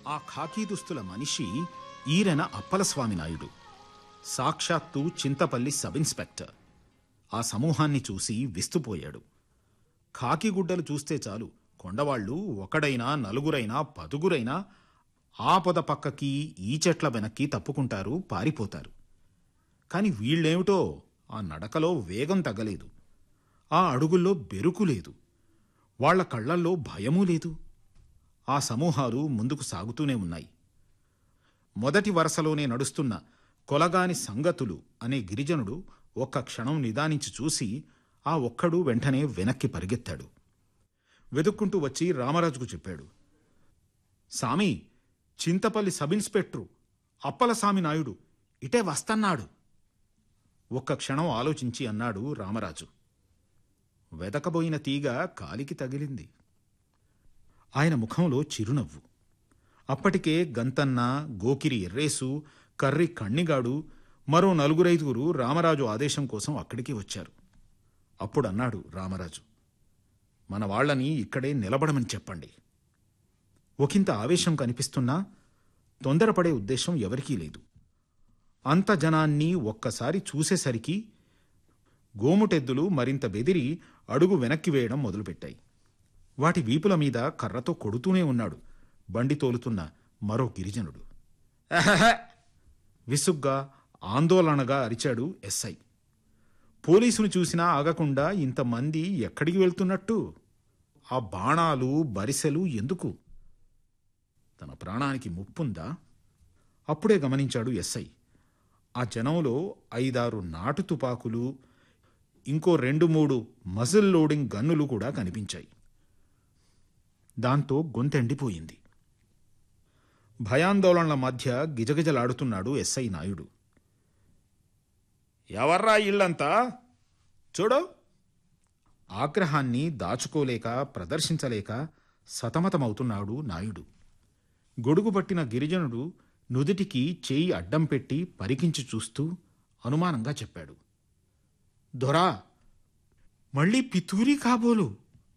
ఆ ఖాకీ దుస్తుల మనిషి ఈరెన అప్పలస్వామి నాయుడు సాక్షాత్తు చింతపల్లి సబ్ ఇన్స్పెక్టర్ ఆ సమూహాన్ని చూసి విస్తుపోయాడు ఖాకీ గుడ్డలు చూస్తే చాలు కొండవాళ్ళు ఒకడైనా నలుగురైనా పదుగురైనా ఆ పొద పక్కకి ఈ చెట్ల వెనక్కి తప్పుకుంటారు పారిపోతారు కాని వీళ్ళేమిటో ఆ నడకలో వేగం తగ్గలేదు ఆ అడుగుల్లో బెరుకు లేదు వాళ్ళ కళ్ళల్లో భయమూ లేదు ఆ సమూహాలు ముందుకు సాగుతూనే ఉన్నాయి మొదటి వరుసలోనే నడుస్తున్న కొలగాని సంగతులు అనే గిరిజనుడు ఒక్క క్షణం నిదానించి చూసి ఆ ఒక్కడు వెంటనే వెనక్కి పరిగెత్తాడు వెదుక్కుంటూ వచ్చి రామరాజుకు చెప్పాడు సామి చింతపల్లి సబ్ ఇన్స్పెక్టరు అప్పలసామి నాయుడు ఇటే వస్తన్నాడు ఒక్క క్షణం ఆలోచించి అన్నాడు రామరాజు వెదకబోయిన తీగ కాలికి తగిలింది ఆయన ముఖంలో చిరునవ్వు అప్పటికే గంతన్న గోకిరి ఎర్రేసు కర్రి కణ్ణిగాడు మరో నలుగురైదుగురు రామరాజు ఆదేశం కోసం అక్కడికి వచ్చారు అప్పుడు అన్నాడు రామరాజు మన వాళ్ళని ఇక్కడే నిలబడమని చెప్పండి ఒకంత ఆవేశం కనిపిస్తున్నా తొందరపడే ఉద్దేశం ఎవరికీ లేదు అంత జనాన్ని ఒక్కసారి చూసేసరికి గోముటెద్దులు మరింత బెదిరి అడుగు వెనక్కి వేయడం మొదలుపెట్టాయి వాటి వీపుల మీద కర్రతో కొడుతూనే ఉన్నాడు బండి తోలుతున్న మరో గిరిజనుడు "ఎహెహె!" విసుగ్గా ఆందోళనగా అరిచాడు ఎస్ఐ పోలీసును చూసినా ఆగకుండా ఇంతమంది ఎక్కడికి వెళ్తున్నట్టు ఆ బాణాలు బరిసెలు ఎందుకు తన ప్రాణానికి ముప్పుందా అప్పుడే గమనించాడు ఎస్ఐ ఆ జనంలో ఐదారు నాటు తుపాకులు ఇంకో రెండు మూడు మజిల్ లోడింగ్ గన్నులు కూడా కనిపించాయి దాంతో గొంతెండిపోయింది భయాందోళనల మధ్య గిజగిజలాడుతున్నాడు ఎస్ఐ నాయుడు ఎవర్రా ఇల్లంతా చూడు ఆగ్రహాన్ని దాచుకోలేక ప్రదర్శించలేక సతమతమవుతున్నాడు నాయుడు గొడుగు పట్టిన గిరిజనుడు నుదిటికి చేయి అడ్డం పెట్టి పరికించి చూస్తూ అనుమానంగా చెప్పాడు దొరా మళ్ళీ పితూరి కాబోలు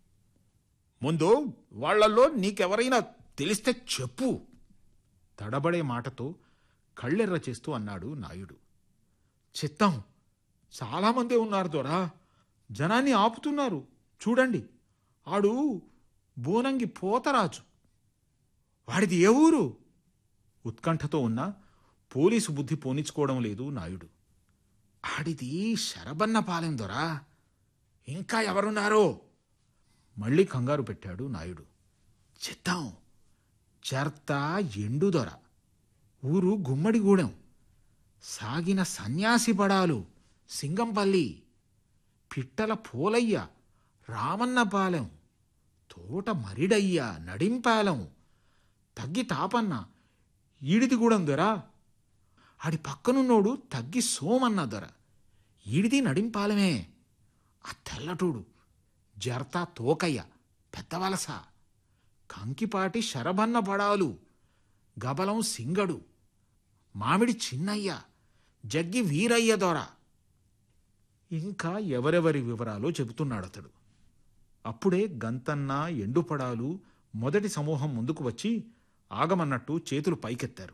ముందు వాళ్ళల్లో నీకెవరైనా తెలిస్తే చెప్పు తడబడే మాటతో కళ్ళెర్ర చేస్తూ అన్నాడు నాయుడు చిత్తం చాలామందే ఉన్నారు దొరా జనాన్ని ఆపుతున్నారు చూడండి ఆడు బోనంగి పోతరాజు వాడిది ఏ ఊరు ఉత్కంఠతో ఉన్న పోలీసు బుద్ధి పోనిచ్చుకోవడం లేదు నాయుడు ఆడిది శరబన్నపాలెం దొరా ఇంకా ఎవరున్నారో మళ్ళీ కంగారు పెట్టాడు నాయుడు చిత్తం చర్త ఎండుదొర ఊరు గుమ్మడిగూడెం సాగిన సన్యాసి పడాలు సింగంపల్లి పిట్టల పోలయ్య రామన్నపాలెం తోట మరిడయ్య నడింపాలెం తగ్గి తాపన్న ఈడిది గూడెం దొరా ఆడి పక్కనున్నోడు తగ్గి సోమన్న దొర ఈడిది నడింపాలమే ఆ తెల్లటోడు జర్తా తోకయ్య పెద్దవలస కంకిపాటి శరభన్న పడాలు గబలం సింగడు మామిడి చిన్నయ్య జగ్గి వీరయ్య దొర ఇంకా ఎవరెవరి వివరాలు చెబుతున్నాడు అతడు అప్పుడే గంతన్న ఎండుపడాలు మొదటి సమూహం ముందుకు వచ్చి ఆగమన్నట్టు చేతులు పైకెత్తారు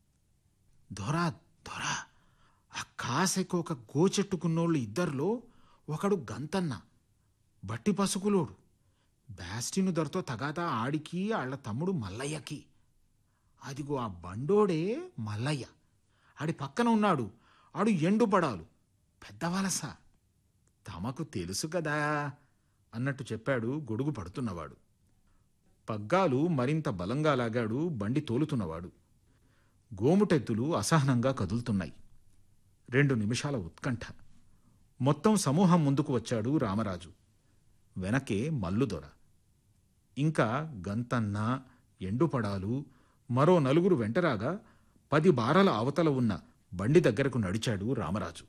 దొరా దొరా ఆ కాసెకొక గోచెట్టుకున్నోళ్ళు ఇద్దరిలో ఒకడు గంతన్న బట్టి పసుకులోడు బ్యాస్టిను దొరతో తగాదా ఆడికి ఆళ్ళ తమ్ముడు మల్లయ్యకి అదిగో ఆ బండోడే మల్లయ్య ఆడి పక్కన ఉన్నాడు ఆడు ఎండుపడాలు పెద్ద వలస తమకు తెలుసు కదా అన్నట్టు చెప్పాడు గొడుగు పడుతున్నవాడు పగ్గాలు మరింత బలంగా లాగాడు బండి తోలుతున్నవాడు గోముటెత్తులు అసహనంగా కదులుతున్నాయి రెండు నిమిషాల ఉత్కంఠ మొత్తం సమూహం ముందుకు వచ్చాడు రామరాజు వెనకే మల్లుదొర ఇంకా గంతన్న ఎండుపడాలు మరో నలుగురు వెంటరాగా పది బారల అవతల ఉన్న బండి దగ్గరకు నడిచాడు రామరాజు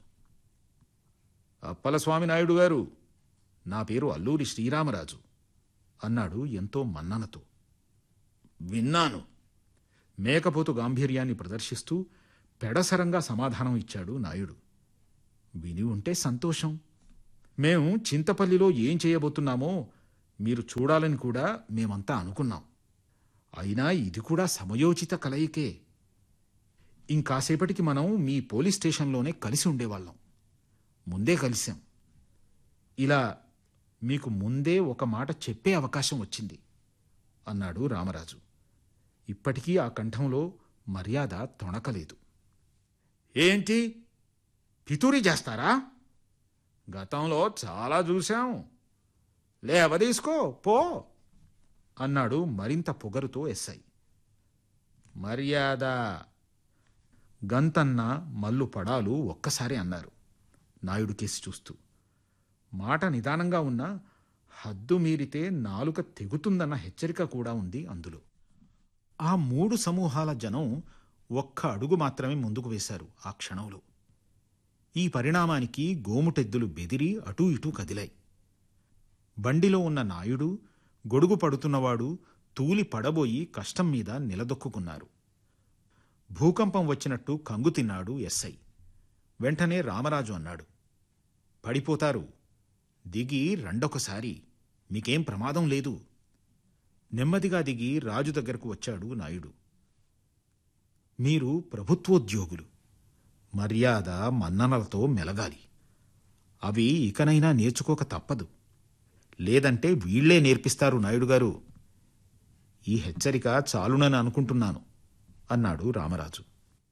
అప్పలస్వామి నాయుడు గారు నా పేరు అల్లూరి శ్రీరామరాజు అన్నాడు ఎంతో మన్ననతో విన్నాను మేకపోతు గాంభీర్యాన్ని ప్రదర్శిస్తూ పెడసరంగా సమాధానం ఇచ్చాడు నాయుడు విని ఉంటే సంతోషం మేం చింతపల్లిలో ఏం చేయబోతున్నామో మీరు చూడాలని కూడా మేమంతా అనుకున్నాం అయినా ఇది కూడా సమయోచిత కలయికే ఇంకాసేపటికి మనం మీ పోలీస్ స్టేషన్లోనే కలిసి ఉండేవాళ్ళం ముందే కలిశాం ఇలా మీకు ముందే ఒక మాట చెప్పే అవకాశం వచ్చింది అన్నాడు రామరాజు ఇప్పటికీ ఆ కంఠంలో మర్యాద తొణకలేదు ఏంటి పితూరి చేస్తారా గతంలో చాలా చూశాం లేవదీసుకో పో అన్నాడు మరింత పొగరుతో ఎస్ఐ మర్యాద గంతన్న మల్లు పడాలు ఒక్కసారి అన్నారు నాయుడు కేసి చూస్తూ మాట నిదానంగా ఉన్నా హద్దు మీరితే నాలుక తెగుతుందన్న హెచ్చరిక కూడా ఉంది అందులో ఆ మూడు సమూహాల జనం ఒక్క అడుగు మాత్రమే ముందుకు వేశారు ఆ క్షణంలో ఈ పరిణామానికి గోముటెద్దులు బెదిరి అటూ ఇటూ కదిలాయి బండిలో ఉన్న నాయుడు గొడుగు పడుతున్నవాడు తూలి పడబోయి కష్టం మీద నిలదొక్కుకున్నారు భూకంపం వచ్చినట్టు కంగు తిన్నాడు ఎస్ఐ వెంటనే రామరాజు అన్నాడు పడిపోతారు దిగి రెండొకసారి మీకేం ప్రమాదం లేదు నెమ్మదిగా దిగి రాజు దగ్గరకు వచ్చాడు నాయుడు మీరు ప్రభుత్వోద్యోగులు మర్యాద మన్ననలతో మెలగాలి అవి ఇకనైనా నేర్చుకోక తప్పదు లేదంటే వీళ్లే నేర్పిస్తారు నాయుడు గారు ఈ హెచ్చరిక చాలునని అనుకుంటున్నాను అన్నాడు రామరాజు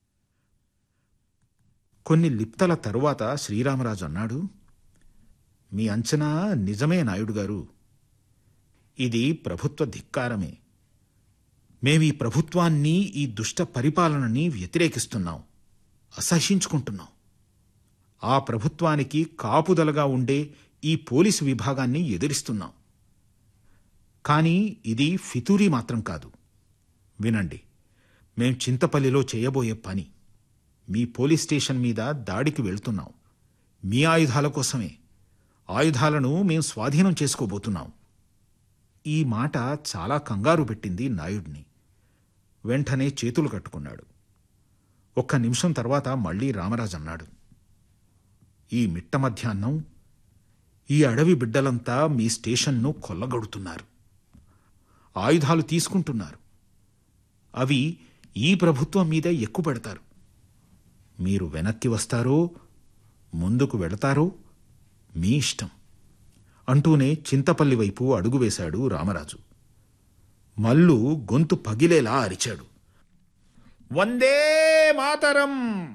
కొన్ని లిప్తల తరువాత శ్రీరామరాజు అన్నాడు మీ అంచనా నిజమే నాయుడు గారు ఇది ప్రభుత్వ ధిక్కారమే మేమీ ప్రభుత్వాన్ని ఈ దుష్ట పరిపాలనని వ్యతిరేకిస్తున్నాం అసహ్యించుకుంటున్నాం ఆ ప్రభుత్వానికి కాపుదలగా ఉండే ఈ పోలీసు విభాగాన్ని ఎదిరిస్తున్నాం కానీ ఇది ఫితూరీ మాత్రం కాదు వినండి మేం చింతపల్లిలో చేయబోయే పని మీ పోలీస్ స్టేషన్ మీద దాడికి వెళ్తున్నాం మీ ఆయుధాల కోసమే ఆయుధాలను మేం స్వాధీనం చేసుకోబోతున్నాం ఈ మాట చాలా కంగారు పెట్టింది నాయుడిని వెంటనే చేతులు కట్టుకున్నాడు ఒక్క నిమిషం తర్వాత మళ్ళీ రామరాజు అన్నాడు ఈ మిట్ట మధ్యాహ్నం ఈ అడవి బిడ్డలంతా మీ స్టేషన్ను కొల్లగొడుతున్నారు ఆయుధాలు తీసుకుంటున్నారు అవి ఈ ప్రభుత్వం మీదే ఎక్కుపెడతారు మీరు వెనక్కి వస్తారో ముందుకు వెళతారో మీ ఇష్టం అంటూనే చింతపల్లి వైపు అడుగు వేశాడు రామరాజు మల్లు గొంతు పగిలేలా అరిచాడు వందే మాతరం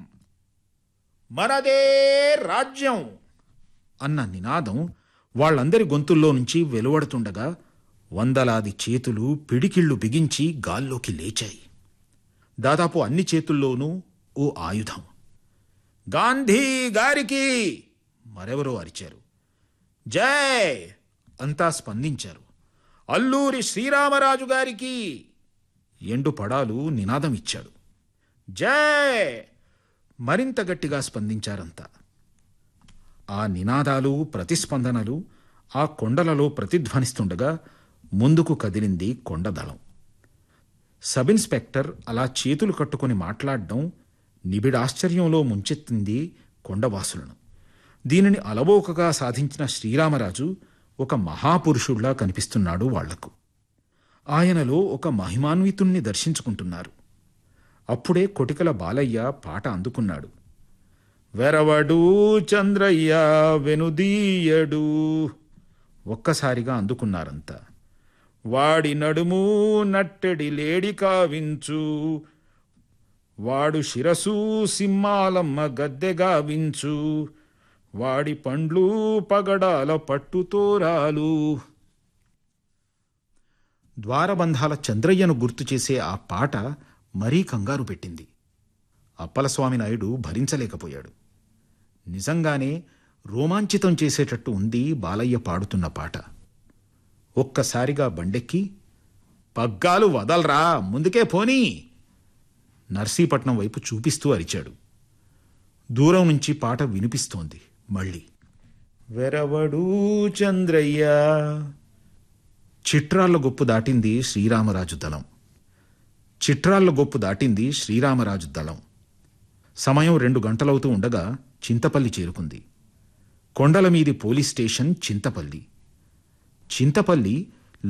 మనదే రాజ్యం అన్న నినాదం వాళ్ళందరి గొంతుల్లో నుంచి వెలువడుతుండగా వందలాది చేతులు పిడికిళ్ళు బిగించి గాల్లోకి లేచాయి దాదాపు అన్ని చేతుల్లోనూ ఓ ఆయుధం గాంధీ గారికి మరెవరో అరిచారు జై అంతా స్పందించారు అల్లూరి శ్రీరామరాజు గారికి ఎండు పడాలు నినాదం ఇచ్చాడు జై మరింత గట్టిగా స్పందించారంతా ఆ నినాదాలు ప్రతిస్పందనలు ఆ కొండలలో ప్రతిధ్వనిస్తుండగా ముందుకు కదిలింది కొండదళం సబ్ ఇన్స్పెక్టర్ అలా చేతులు కట్టుకుని మాట్లాడడం నిబిడాశ్చర్యంలో ముంచెత్తింది కొండవాసులను దీనిని అలవోకగా సాధించిన శ్రీరామరాజు ఒక మహాపురుషుల్లా కనిపిస్తున్నాడు వాళ్లకు ఆయనలో ఒక మహిమాన్వితుణ్ణి దర్శించుకుంటున్నారు అప్పుడే కొటికల బాలయ్య పాట అందుకున్నాడు వెరవడు చంద్రయ్య వెనుదీయడు ఒక్కసారిగా అందుకున్నారంతా వాడి నడుము నట్టెడి లేడి కావించు వాడు శిరసు సింహాలమ్మ గద్దెగావించు వాడి పండ్లు పగడాల పట్టుతోరాలు ద్వారబంధాల చంద్రయ్యను గుర్తు చేసే ఆ పాట మరీ కంగారు పెట్టింది అప్పలస్వామి నాయుడు భరించలేకపోయాడు నిజంగానే రోమాంచితం చేసేటట్టు ఉంది బాలయ్య పాడుతున్న పాట ఒక్కసారిగా బండెక్కి పగ్గాలు వదలరా ముందుకే పోనీ నర్సీపట్నం వైపు చూపిస్తూ అరిచాడు దూరం నుంచి పాట వినిపిస్తోంది మళ్ళీ వెరవడు చంద్రయ్య చిట్రాళ్ల గొప్పు దాటింది శ్రీరామరాజు దళం చిట్రాళ్ల గొప్పు దాటింది శ్రీరామరాజు దళం సమయం రెండు గంటలవుతూ ఉండగా చింతపల్లి చేరుకుంది కొండల మీది పోలీస్ స్టేషన్ చింతపల్లి చింతపల్లి